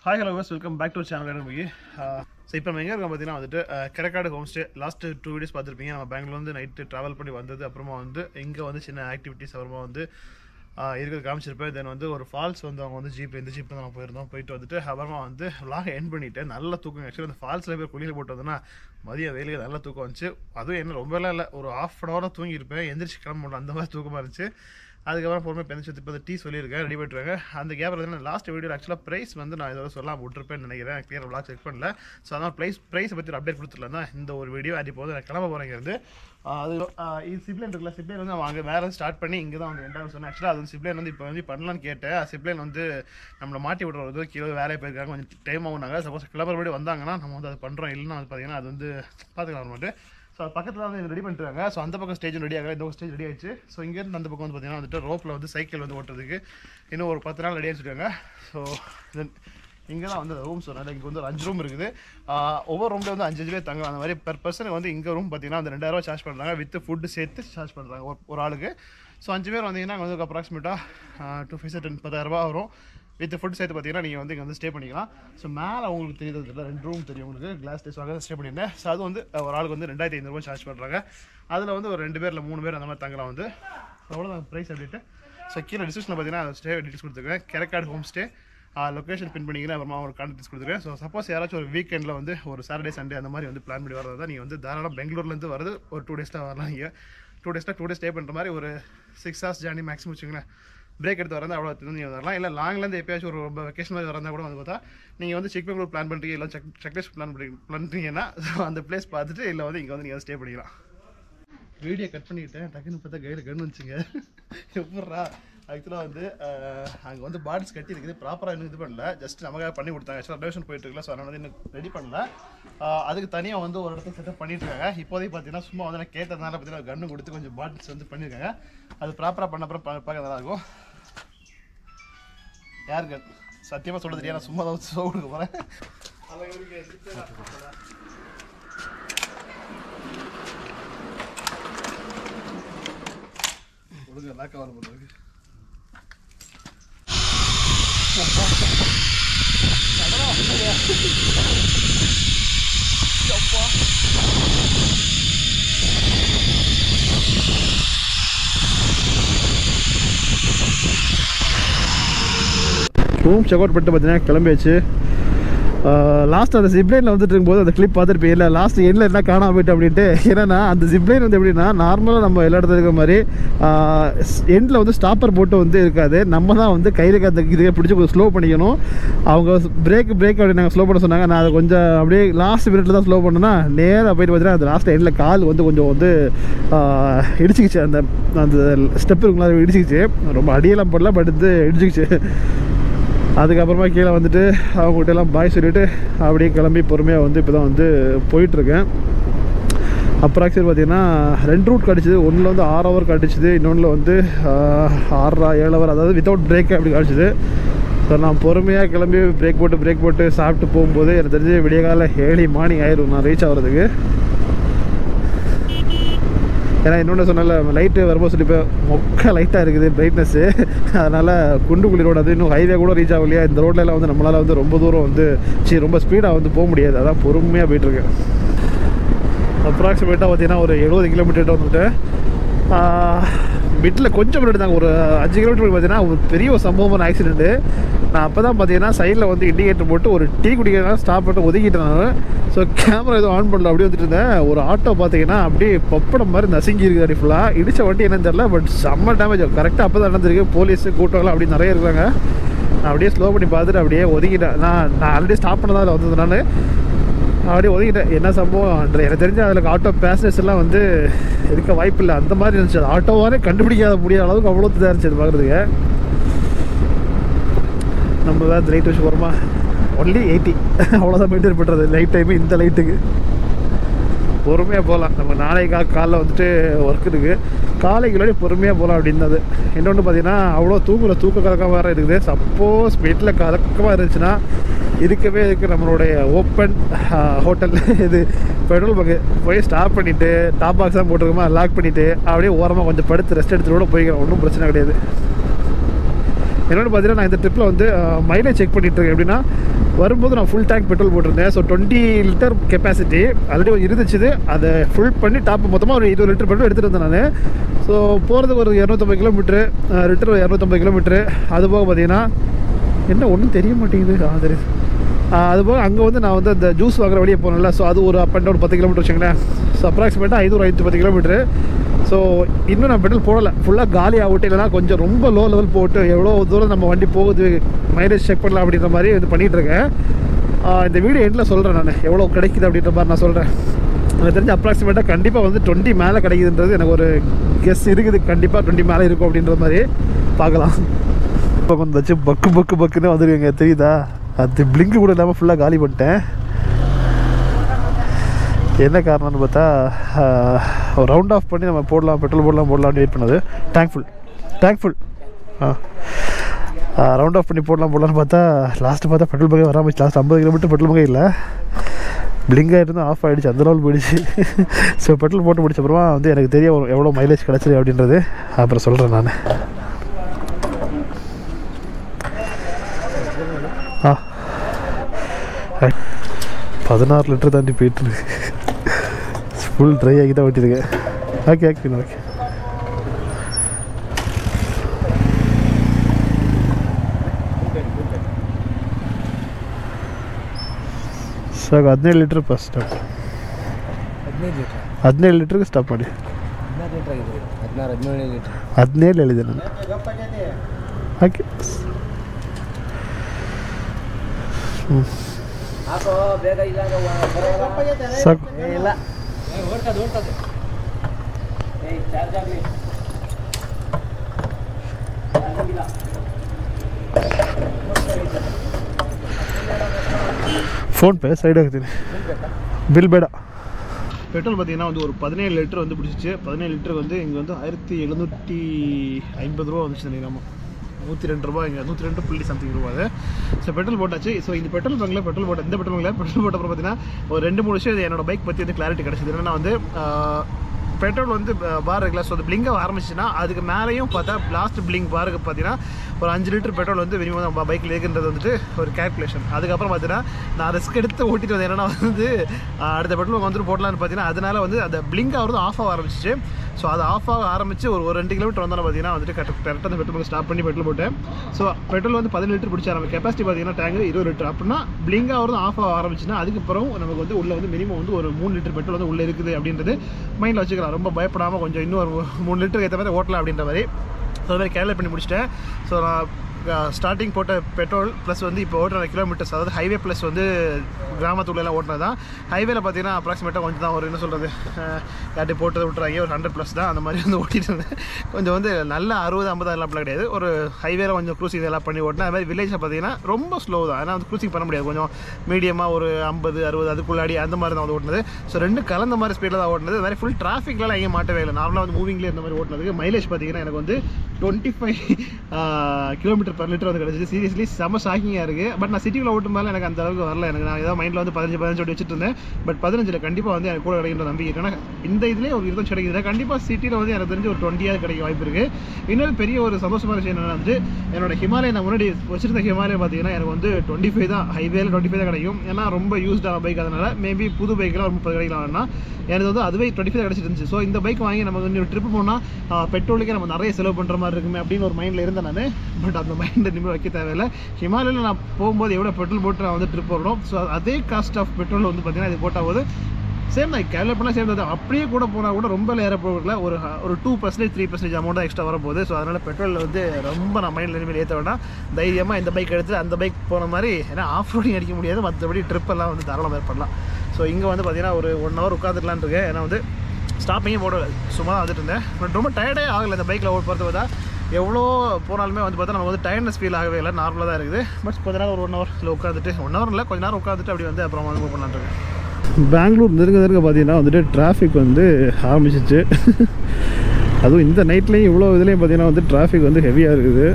Hi hello was welcome back to channel எனக்கு so இப்போ நம்ம எங்கே இருக்கோம் பார்த்தீங்கன்னா வந்துட்டு uh, Kerakadu home stay last two videos பார்த்துருப்பீங்க நம்ம பெங்களூர்லேருந்து நைட்டு ட்ராவல் பண்ணி வந்தது அப்புறமா வந்து இங்கே வந்து சின்ன ஆக்டிவிட்டிஸ் அப்புறமா வந்து அஹ், இருக்கிறது காமிச்சிருப்பேன் தென் வந்து ஒரு ஃபால்ஸ் வந்து அவங்க வந்து ஜீப் இந்த ஜீப்பில் தான் போயிருந்தோம் போயிட்டு வந்துட்டு அப்புறமா வந்து லாக என் பண்ணிட்டு நல்ல தூக்கம் ஆக்சுவலி அந்த ஃபால்ஸில் போய் குளியில் போட்டு வந்தோன்னா மதியம் வெயிலுக்கு நல்ல தூக்கம் வந்துச்சு அதுவும் என்ன ரொம்பலாம் இல்லை ஒரு ஆஃப் அன் ஹவராக தூங்கியிருப்பேன் எந்திரிச்சு கிளம்ப முடியல அந்த மாதிரி தூக்கமாக இருந்துச்சு அதுக்கப்புறம் பொறுமையாக பெஞ்சு இப்போ டீ சொல்லியிருக்கேன் ரெடி பண்ணிட்டுருங்க அந்த கேப்பில் வந்து லாஸ்ட் வீடியோ ஆக்சுவலாக ப்ரைஸ் வந்து நான் ஏதாவது சொல்லாம விட்டுருப்பேன்னு நினைக்கிறேன் கிளியர் விளாக் செக் பண்ணல ஸோ அதனால் ப்ரைஸ் ப்ரைஸை பற்றி ஒரு அப்டேட் கொடுத்துருலாம் தான் இந்த ஒரு வீடியோ அது இப்போ வந்து நான் கிளம்ப போகிறேங்க இருந்து ஆஹ் அது ஆஹ் இது சிப்லைன் இருக்குல்ல சிப்லைன் வந்து அவங்க வேறு ஸ்டார்ட் பண்ணி இங்கே தான் அவங்க ரெண்டாவது சொன்னேன் ஆக்சுவலாக அது வந்து சிப்லைன் வந்து இப்போ வந்து பண்ணலான்னு கேட்டேன் சிப்லைன் வந்து நம்மளை மாட்டி விடுறது கீழே வேலையை போயிருக்காங்க கொஞ்சம் டைம் ஆகுனாங்க சப்போஸ் கிளம்புறபடி வந்தாங்கன்னா நம்ம வந்து அது பண்ணுறோம் இல்லைன்னா அது பார்த்தீங்கன்னா அது வந்து பார்த்துக்கலாம் மட்டும் ஸோ அது பக்கத்தில் வந்து ரெடி பண்ணிட்டுருக்காங்க ஸோ அந்த பக்கம் ஸ்டேஜ் ரெடி ஆகல இந்த ஸ்டேஜ் ரெடி ஆயிடுச்சு ஸோ இங்கேருந்து அந்த பக்கம் வந்து பார்த்தீங்கன்னா வந்துட்டு ரோப்பில் வந்து சைக்கிள் வந்து ஓட்டுறதுக்கு இன்னும் ஒரு பத்து நாள் ரெடி ஆகிடுச்சிருக்காங்க ஸோ தென் இங்கே தான் வந்து ரூம் சொன்னாங்க இங்கே வந்து ஒரு அஞ்சு ரூம் இருக்குது ஆஹ் ஒவ்வொரு ரூமில் வந்து அஞ்சு அஞ்சு பேர் தங்கலாம் அந்த மாதிரி பெர் பர்சனுக்கு வந்து இங்கே ரூம் பார்த்தீங்கன்னா அந்த ரெண்டாயிரூவா சார்ஜ் பண்ணுறாங்க வித் ஃபுட்டு சேர்த்து சார்ஜ் பண்ணுறாங்க ஒரு ஒரு ஆளுக்கு ஸோ அஞ்சு பேர் வந்தீங்கன்னா அங்கே வந்து அப்ராக்சிமேட்டாக டூ ஃபைவ் டென் பத்தாயிரரூபா வரும் வித் ஃபுட் சேர்த்து பார்த்தீங்கன்னா நீங்கள் வந்து இங்கே வந்து ஸ்டே பண்ணிக்கலாம் ஸோ மேலே உங்களுக்கு தெரியுது இல்லை ரெண்டு ரூம் தெரியும் உங்களுக்கு கிளாஸ் டேஸ் வாங்க ஸ்டே பண்ணியிருந்தேன் ஸோ அது வந்து அஹ், ஒரு ஆளுக்கு வந்து ரெண்டாயிரத்தி ஐநூறுபா சார்ஜ் பண்ணுறாங்க அதில் வந்து ஒரு ரெண்டு பேர் இல்லை மூணு பேர் அந்த மாதிரி தங்கலாம் வந்து அவ்வளோதான் ப்ரைஸ் அப்படின்ட்டு ஸோ கீழே டிஸ்கிரிப்ஷனில் பார்த்தீங்கன்னா ஸ்டே டீட்டெயில்ஸ் கொடுத்துருக்கேன் Kerakadu home stay location pin பண்ணிக்கிறேன் அப்புறமா ஒரு கான்டாக்ட்ஸ் கொடுத்துருக்கேன் ஸோ சப்போஸ் யாராச்சும் ஒரு வீக்கெண்டில் வந்து ஒரு சாட்டர்டே சண்டே அந்த மாதிரி வந்து பிளான் பண்ணி வரதா தான் நீங்கள் வந்து தாராளம் பெங்களூர்லேருந்து வரது ஒரு டூ டேஸில் வரலாம் நீங்கள் டூ டேஸில் டூ டேஸ் ஸ்டே பண்ணுற மாதிரி ஒரு சிக்ஸ் ஹவர்ஸ் ஜேர்னி மேக்ஸிமம் வச்சுங்களேன் பிரேக் எடுத்து வரதா அவ்வளோ எடுத்து நீங்கள் வரலாம் இல்லை லாங்லேருந்து எப்பயாச்சும் ஒரு ரொம்ப வெக்கேஷன் மாதிரி வரந்தா கூட வந்து பார்த்தா நீங்கள் வந்து சிக்மங்களூர் பிளான் பண்ணுறீங்க இல்லை செக் செக்லேஸ் பிளான் பண்ணி பண்ணுறீங்கன்னா ஸோ அந்த பிளேஸ் பார்த்துட்டு இல்லை வந்து இங்கே வந்து நீங்கள் ஸ்டே பண்ணிக்கலாம் வீடியோ கட் பண்ணிக்கிட்டேன் டக்குன்னு பார்த்தா கையில் கன் வந்துச்சுங்க எப்பட்றா ஆக்சுவலாக வந்து அங்கே வந்து பாடிஸ் கட்டி இருக்குது ப்ராப்பராக இன்னும் இது பண்ணல ஜஸ்ட் நமக்காக பண்ணி கொடுத்தாங்க ஆக்சுவலாக ரெனோவேஷன் போயிட்டு இருக்குல்ல ஸோ அதனால வந்து இன்னும் ரெடி பண்ணல ஆஹ் அதுக்கு தனியாக வந்து ஒரு இடத்துல செட்டப் பண்ணிட்டு இருக்காங்க இப்போதைக்கு பார்த்தீங்கன்னா சும்மா வந்து நான் கேட்டதுனால பார்த்தீங்கன்னா கன்று கொடுத்து கொஞ்சம் பாட்டில்ஸ் வந்து பண்ணியிருக்காங்க அது ப்ராப்பராக பண்ண அப்புறம் பா- பார்க்க நல்லா இருக்கும் யார் கன் சத்தியமாக சொல்ல தெரியாது நான் சும்மா தான் ஷோ கொடுக்க போகிறேன் ஒழுங்கா லாக் ஆகணும் போல இருக்கு ரூம் செக் அவுட் பண்ணிட்டு பார்த்தீங்கன்னா கிளம்பியாச்சு லாஸ்ட் அந்த ஜிப்லைனில் வந்துட்டு இருக்கும்போது அந்த கிளிப் பார்த்துருப்பீங்க இல்லை லாஸ்ட் எண்டில் என்ன காணாம போயிட்டு அப்படின்ட்டு ஏன்னா அந்த ஜிப்லைன் வந்து எப்படின்னா நார்மலாக நம்ம எல்லா இடத்துல இருக்கிற மாதிரி எண்டில் வந்து ஸ்டாப்பர் போட்டு வந்து இருக்காது நம்ம தான் வந்து கையில் அந்த இதை பிடிச்சி கொஞ்சம் ஸ்லோ பண்ணிக்கணும் அவங்க பிரேக் பிரேக் அப்படி நாங்கள் ஸ்லோ பண்ண சொன்னாங்க நான் அதை கொஞ்சம் அப்படியே லாஸ்ட் மினிட்ல தான் ஸ்லோ பண்ணேன்னா நேராக போயிட்டு பார்த்தீங்கன்னா அந்த லாஸ்ட் எண்டில் கால் வந்து கொஞ்சம் வந்து ஆஹ், இடிச்சிக்கிச்சு அந்த அந்த ஸ்டெப் இருக்குங்களா அது இடிச்சிக்கிச்சு ரொம்ப அடியெல்லாம் போடல பட் இது இடிச்சிக்கிச்சு அதுக்கப்புறமா கீழே வந்துட்டு அவங்ககிட்ட எல்லாம் பாய் சொல்லிவிட்டு அப்படியே கிளம்பி பொறுமையாக வந்து இப்போ தான் வந்து போயிட்டுருக்கேன் அப்ராக்சிமேட் பார்த்தீங்கன்னா ரெண்டு ரூட் கிடச்சிது ஒன்றில் வந்து ஆறு ஹவர் கிடச்சிது இன்னொன்றில் வந்து ஆஹ், ஆறரை ஏழு ஹவர் அதாவது வித்தவுட் பிரேக் அப்படி கிடச்சிது ஸோ நான் பொறுமையாக கிளம்பி பிரேக் போட்டு பிரேக் போட்டு சாப்பிட்டு போகும்போது எனக்கு தெரிஞ்சு விடிய காலை ஏழி மார்னிங் ஆயிரும் நான் ரீச் ஆகிறதுக்கு ஏன்னா இன்னொன்று சொன்னால லைட்டு வரும்போது சொல்லி இப்போ மொக்க லைட்டாக இருக்குது பிரைட்னஸ்ஸு அதனால் குண்டுக்குழி ரோடு அது இன்னும் ஹைவே கூட ரீச் ஆகலையா இந்த ரோட்ல எல்லாம் வந்து நம்மளால் வந்து ரொம்ப தூரம் வந்து சரி ரொம்ப ஸ்பீடாக வந்து போக முடியாது அதான் பொறுமையாக போயிட்டுருக்கேன் அப்ராக்சிமேட்டாக பார்த்தீங்கன்னா ஒரு எழுபது கிலோமீட்டர் வந்துட்டு மிட்டில் கொஞ்சம் முன்னாடி தாங்க ஒரு அஞ்சு கிலோமீட்டர் பார்த்தீங்கன்னா ஒரு பெரிய ஒரு சம்பவமான ஆக்சிடென்ட்டு நான் அப்போ தான் பார்த்தீங்கன்னா சைடில் வந்து இண்டிகேட்டர் போட்டு ஒரு டீ குடிக்கிறதுனால ஸ்டாப் பண்ணிட்டு ஒதுக்கிட்டேன் நான் ஸோ கேமரா எதுவும் ஆன் பண்ணல அப்படியே வந்துட்டு இருந்தேன் ஒரு ஆட்டோ பார்த்தீங்கன்னா அப்படியே பப்படம் மாதிரி நசுங்கி இருக்குது அப்படி ஃபுல்லாக இடிச்ச வண்டி என்னன்னு தெரியல பட் செம்ம டேமேஜ் கரெக்டாக அப்போ தான் நடந்திருக்கு போலீஸ் கூட்டம்லாம் அப்படி நிறைய இருக்காங்க நான் அப்படியே ஸ்லோ பண்ணி பார்த்துட்டு அப்படியே ஒதுக்கிட்டேன் நான் நான் ஆல்ரெடி ஸ்டாப் பண்ணதான் அதில் வந்தது நான் அப்படியே ஒதுக்கிட்டேன் என்ன சம்பவம் எனக்கு தெரிஞ்ச அதில் ஆட்டோ பேசஞ்சர்ஸ் எல்லாம் வந்து இருக்க வாய்ப்பு இல்லை அந்த மாதிரி இருந்துச்சு அது ஆட்டோவானே கண்டுபிடிக்காத முடியாத அளவுக்கு அவ்வளோ இதாக இருந்துச்சு அது பார்க்குறதுக்கு நம்ம வேறு லைட் வச்சு போகிறோமா ஒன்லி எயிட்டி அவ்வளோதான் மெயின்டைன் பண்ணுறது லைட் டைமு இந்த லைட்டுக்கு பொறுமையாக போகலாம் நம்ம நாளைக்கு காலைல வந்துட்டு ஒர்க் இருக்குது காலைக்கு முன்னாடி பொறுமையாக போகலாம் அப்படின்னது இன்னொன்று பார்த்தீங்கன்னா அவ்வளோ தூங்குற தூக்க கலக்கம் வேறு இருக்குது சப்போஸ் வீட்டில் கலக்கமாக இருந்துச்சுன்னா இருக்கவே இருக்கு நம்மளுடைய ஓப்பன் ஹோட்டல் இது பெட்ரோல் பங்கு போய் ஸ்டாப் பண்ணிவிட்டு டாப் பாக்ஸ் தான் போட்டிருக்கோமா லாக் பண்ணிவிட்டு அப்படியே ஓரமாக கொஞ்சம் படுத்து ரெஸ்ட் எடுத்துட்டு கூட போய்க்கிறோம் ஒன்றும் பிரச்சனை கிடையாது என்னோட பார்த்தீங்கன்னா நான் இந்த ட்ரிப்பில் வந்து மைலேஜ் செக் பண்ணிட்டு இருக்கேன் எப்படின்னா வரும்போது நான் ஃபுல் டேங்க் பெட்ரோல் போட்டிருந்தேன் so twenty litre capacity already இருந்துச்சு அதை ஃபுல் பண்ணி டாப் மொத்தமாக ஒரு இருபது லிட்டர் பெட்ரோல் எடுத்துகிட்டு வந்தேன் நான் ஸோ போகிறதுக்கு ஒரு இரநூத்தம்பது கிலோமீட்ரு லிட்டர் ஒரு இரநூத்தம்பது கிலோமீட்ரு அது போக பார்த்தீங்கன்னா என்ன ஒன்றும் தெரிய மாட்டேங்குது ஆ தெரியுது அதுபோக அங்கே வந்து நான் வந்து அந்த ஜூஸ் வாங்குற வழியே போனேன்ல ஸோ அது ஒரு அப் அண்ட் டவுன் பத்து கிலோமீட்டர் வச்சுங்களேன் ஸோ அப்ராக்சிமேட்டாக ஐநூறு ஐநூற்றி பத்து கிலோமீட்டரு ஸோ இன்னும் நான் பெட்ரோல் போடலை ஃபுல்லாக காலி ஆகட்டும் இல்லைனா கொஞ்சம் ரொம்ப லோ லெவல் போட்டு எவ்வளோ தூரம் நம்ம வண்டி போகுது மைலேஜ் செக் பண்ணலாம் அப்படின்ற மாதிரி இது பண்ணிகிட்டு இருக்கேன் ஆ, இந்த வீடியோ எண்டில் சொல்கிறேன் நான் எவ்வளோ கிடைக்குது அப்படின்ற மாதிரி நான் சொல்கிறேன் எனக்கு தெரிஞ்ச அப்ராக்சிமேட்டாக கண்டிப்பாக வந்து டுவெண்ட்டி மேலே கிடைக்குதுன்றது எனக்கு ஒரு கெஸ் இருக்குது கண்டிப்பாக டுவெண்ட்டி மேலே இருக்கும் அப்படின்ற மாதிரி பார்க்கலாம் இப்போ கொஞ்சம் வச்சு பக்கு பக்கு பக்குன்னு வந்துருக்கீங்க தெரியுதா அது பிளிங்கு கூட இல்லாமல் ஃபுல்லாக காலி பண்ணிட்டேன் என்ன காரணம்னு பார்த்தா ரவுண்ட் ஆஃப் பண்ணி நம்ம போடலாம் பெட்ரோல் போடலாம் போடலாம்னு வெயிட் பண்ணது டேங்க் ஃபுல் டேங்க் ஃபுல் ஆ ரவுண்ட் ஆஃப் பண்ணி போடலாம் போடலாம்னு பார்த்தா லாஸ்ட்டு பார்த்தா பெட்ரோல் பங்கே வராமல் லாஸ்ட் ஐம்பது கிலோமீட்டர் பெட்ரோல் பங்கே இல்லை பிளிங்காக இருந்தால் ஆஃப் ஆகிடுச்சு அந்த லெவல் போயிடுச்சு ஸோ பெட்ரோல் போட்டு முடிச்ச அப்புறமா வந்து எனக்கு தெரிய வரும் எவ்வளோ மைலேஜ் கிடச்சிது அப்படின்றது அப்புறம் சொல்கிறேன் நான் ஆ பதினாறு லிட்டர் தாண்டி போயிட்டு இருக்கு ஃபுல் ட்ரை ஆகி தான் ஓட்டியிருக்கேன் ஓகே ஓகே ஓகே ಸಾಕು ಹದಿನೈದು ಲೀಟ್ರ್ ಪ್ಲಸ್ ಸ್ಟಾಪ್ ಹದಿನೈದು ಲೀಟ್ರ್ ಹದಿನೈದು ಲೀಟ್ರಿಗೆ ಸ್ಟಾಪ್ ಮಾಡಿ ಹದಿನಾರು ಲೀಟ್ರ್ ಆಗಿದೆ ಹದಿನಾರು ಹದಿನೇಳು ಲೀಟ್ರ್ ಹದಿನೇಳು ಹೇಳಿದೆ ನಾನು ಓಕೆ ಹ್ಞೂ ಹಾಕೋ ಬೇಗ ಇಲ್ಲ ಸಾಕು ಇಲ್ಲ ಓಡ್ತದೆ ಓಡ್ತದೆ ಏಯ್ ಚಾರ್ಜ್ ಆಗಲಿ ஃபோன்பே சைடு ஆகுதுன்னு பில் ಬೇಡ பெட்ரோல் பார்த்தீங்கன்னா வந்து ஒரு பதினேழு லிட்டர் வந்து பிடிச்சிச்சு பதினேழு லிட்டர் வந்து இங்கே வந்து ஆயிரத்தி எழுநூற்றி ஐம்பது ரூபா வந்துச்சு நினைக்கிறாமா நூற்றி ரெண்டு ரூபா இங்கே நூற்றி ரெண்டு புள்ளி சம்திங் ரூபா அது ஸோ பெட்ரோல் போட்டாச்சு ஸோ இந்த பெட்ரோல் பங்கில் பெட்ரோல் போட்ட இந்த பெட்ரோல் பங்கில் பெட்ரோல் போட்ட அப்புறம் பார்த்தீங்கன்னா ஒரு ரெண்டு மூணு விஷயம் இது என்னோட பைக் பற்றி வந்து கிளாரிட்டி கிடச்சிது என்னன்னா வந்து பெட்ரோல் வந்து பார் கிளாஸ் வந்து பிளிங்க ஆரம்பிச்சுன்னா அதுக்கு மேலேயும் பார்த்தா லாஸ்ட் பிளிங் பாருக்கு பார்த்தீங்கன்னா ஒரு அஞ்சு லிட்டர் பெட்ரோல் வந்து மினிமம் நம்ம பைக்கில் இருக்குன்றது வந்துட்டு ஒரு கேல்குலேஷன் அதுக்கப்புறம் பார்த்தீங்கன்னா நான் ரிஸ்க் எடுத்து ஓட்டிட்டு வந்தேன் என்னன்னா வந்து ஆஹ், அடுத்த பெட்ரோல் வந்துட்டு போடலான்னு பார்த்தீங்கன்னா அதனால வந்து அந்த பிளிங்க் ஆகிறது ஆஃப் ஆக ஆரம்பிச்சிச்சு ஸோ அது ஆஃப் ஆக ஆரம்பிச்சு ஒரு ஒரு ரெண்டு கிலோமீட்டர் வந்தாலும் பார்த்தீங்கன்னா வந்துட்டு கரெக்ட் கரெக்டாக அந்த பெட்ரோல் ஸ்டாப் பண்ணி பெட்ரோல் போட்டேன் ஸோ பெட்ரோல் வந்து பதினேழு லிட்டர் பிடிச்ச நம்ம கெப்பாசிட்டி பார்த்தீங்கன்னா டேங்க் இருபது லிட்டர் அப்படின்னா பிளிங்க் ஆகிறது ஆஃப் ஆக ஆரம்பிச்சுன்னா அதுக்கப்புறம் நமக்கு வந்து உள்ள வந்து மினிமம் வந்து ஒரு மூணு லிட்டர் பெட்ரோல் வந்து உள்ளே இருக்குது அப்படின்றது மைண்டில் வச்சுக்கலாம் ரொம்ப பயப்படாமல் கொஞ்சம் இன்னும் ஒரு மூணு லிட்டருக்கு ஏற்ற மாதிரி ஓட்டலாம் அப்படின்ற மாதிரி ஸோ அது மாதிரி கேல்குலேட் பண்ணி முடிச்சிட்டேன் ஸோ நான் ஸ்டார்டிங் போட்ட பெட்ரோல் ப்ளஸ் வந்து இப்போ ஓட்டுற கிலோமீட்டர்ஸ் அதாவது ஹைவே ப்ளஸ் வந்து கிராமத்துள்ளெல்லாம் ஓட்டினது தான் ஹைவேல பார்த்தீங்கன்னா அப்ராக்சிமேட்டாக கொஞ்சம் தான் ஒரு என்ன சொல்கிறது யார்ட்டி போட்டதை விட்டுறாங்க ஒரு ஹண்ட்ரட் ப்ளஸ் தான் அந்த மாதிரி வந்து ஓட்டிட்டு இருந்தேன் கொஞ்சம் வந்து நல்ல அறுபது ஐம்பது அதெல்லாம் கிடையாது ஒரு ஹைவேல கொஞ்சம் க்ரூசிங் இதெல்லாம் பண்ணி ஓட்டினேன் அது மாதிரி வில்லேஜில் பார்த்தீங்கன்னா ரொம்ப ஸ்லோ தான் ஏன்னா வந்து க்ரூசிங் பண்ண முடியாது கொஞ்சம் மீடியமாக ஒரு ஐம்பது அறுபது அதுக்குள்ளாடி அந்த மாதிரி தான் வந்து ஓட்டினது ஸோ ரெண்டு கலந்த மாதிரி ஸ்பீடில் தான் ஓட்டினது அது மாதிரி ஃபுல் டிராஃபிக்லாம் எங்கேயும் மாட்டவே இல்லை நார்மலாக வந்து மூவிங்லேயே இந்த மாதிரி ஓட்டினதுக்கு மைலேஜ் பார்த்தீங்கன்னா எனக்கு வந்து twenty five kilometre per litre வந்து கிடச்சிது சீரியஸ்லி செம ஷாக்கிங்காக இருக்குது பட் நான் சிட்டியில் ஓட்டும் போது எனக்கு அந்த அளவுக்கு வரல எனக்கு நான் ஏதாவது மைண்டில் வந்து பதினஞ்சு பதினஞ்சு ஓட்டி வச்சுட்டு இருந்தேன் பட் பதினஞ்சில் கண்டிப்பாக வந்து எனக்கு கூட கிடைக்கின்ற நம்பிக்கை இருக்கு. ஏன்னா இந்த இதுலேயே ஒரு இருபத்தஞ்சு கிடைக்குது கண்டிப்பாக சிட்டியில் வந்து எனக்கு தெரிஞ்சு ஒரு டுவெண்ட்டியாவது கிடைக்க வாய்ப்பு இருக்குது இன்னொரு பெரிய ஒரு சந்தோஷமான விஷயம் என்னன்னா வந்து என்னோட ஹிமாலயன் நான் முன்னாடி வச்சிருந்த ஹிமாலயன் பார்த்தீங்கன்னா எனக்கு வந்து டுவெண்ட்டி ஃபைவ் தான் ஹைவேல டுவெண்ட்டி ஃபைவ் தான் கிடைக்கும் ஏன்னா ரொம்ப யூஸ்டான பைக் அதனால மேபி புது பைக்கில் ஒரு முப்பது கிடைக்கலாம்னா எனக்கு வந்து அதுவே டுவெண்ட்டி ஃபைவ் கிடச்சிட்டு இருந்துச்சு ஸோ இந்த பைக் வாங்கி நம்ம வந்து ட்ரிப் போனால் பெட்ரோலுக்கே நம்ம நிறைய செலவு பண்ணுற மாதிரி இருக்குமே அப்படின்னு ஒரு மைண்டில் இருந்தேன் நான் பட் அந்த மைண்டை இனிமேல் வைக்க தேவையில்லை ஹிமாலயில் நான் போகும்போது எவ்வளோ பெட்ரோல் போட்டு நான் வந்து ட்ரிப் போடுறோம் ஸோ அதே காஸ்ட் ஆஃப் பெட்ரோல் வந்து பார்த்தீங்கன்னா இது போட்டால் போது சேம் தான் கேல்குலேட் பண்ணால் சேம் தான் அப்படியே கூட போனால் கூட ரொம்ப ஏற போகல ஒரு ஒரு two percentage three percentage amount தான் எக்ஸ்ட்ரா வரப்போகுது ஸோ அதனால் பெட்ரோல் வந்து ரொம்ப நான் மைண்டில் இனிமேல் ஏற்ற வேண்டாம் தைரியமாக இந்த பைக் எடுத்து அந்த பைக் போன மாதிரி ஏன்னா ஆஃப் ரோடிங் அடிக்க முடியாது மற்றபடி ட்ரிப் எல்லாம் வந்து தாராளமாக ஏற்படலாம் ஸோ இங்கே வந்து பார்த்தீங்கன்னா ஒரு ஒன் ஹவர் உட்காந்துக்கலான் இருக்கேன் ஏன்னா வந்து ஸ்டாப்பிங்கே போடல சும்மா தான் வந்துட்டு இருந்தேன் பட் ரொம்ப டயர்டே ஆகலை இந்த பைக்கில் ஓட்டு பார்த்து பார்த்தா எவ்வளோ போனாலுமே வந்து பார்த்தா நமக்கு வந்து டயர்னஸ் ஃபீல் ஆகவே இல்லை நார்மலாக தான் இருக்குது பட் கொஞ்ச நேரம் ஒரு ஒன் ஹவர் இல்லை உட்காந்துட்டு ஒன் ஹவர் இல்லை கொஞ்ச நேரம் உட்காந்துட்டு அப்படி வந்து அப்புறம் வந்து மூவ் பண்ணலான்னு இருக்கேன் பெங்களூர் நெருங்க நெருங்க பார்த்தீங்கன்னா வந்துட்டு டிராஃபிக் வந்து ஆரம்பிச்சிச்சு அதுவும் இந்த நைட்லேயும் இவ்வளோ இதுலேயும் பார்த்தீங்கன்னா வந்து டிராஃபிக் வந்து ஹெவியாக இருக்குது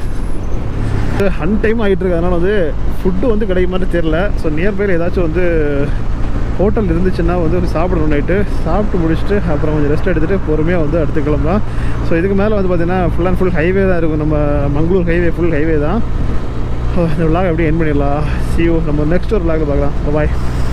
ஹன் டைம் ஆகிட்டு இருக்கு அதனால் வந்து ஃபுட்டு வந்து கிடைக்க மாதிரி தெரில ஸோ நியர்பையில் ஏதாச்சும் வந்து ஹோட்டல் இருந்துச்சுன்னா வந்து ஒரு சாப்பிடணும் நைட்டு சாப்பிட்டு முடிச்சுட்டு அப்புறம் கொஞ்சம் ரெஸ்ட் எடுத்துகிட்டு பொறுமையாக வந்து அடுத்த கிளம்பலாம் ஸோ இதுக்கு மேலே வந்து பார்த்திங்கன்னா ஃபுல் அண்ட் ஃபுல் ஹைவே தான் இருக்கும் நம்ம மங்களூர் ஹைவே ஃபுல் ஹைவே தான் இந்த விளாக் எப்படி என் பண்ணிடலாம் சியூ நம்ம நெக்ஸ்ட் ஒரு விளாக் பார்க்கலாம் பாய்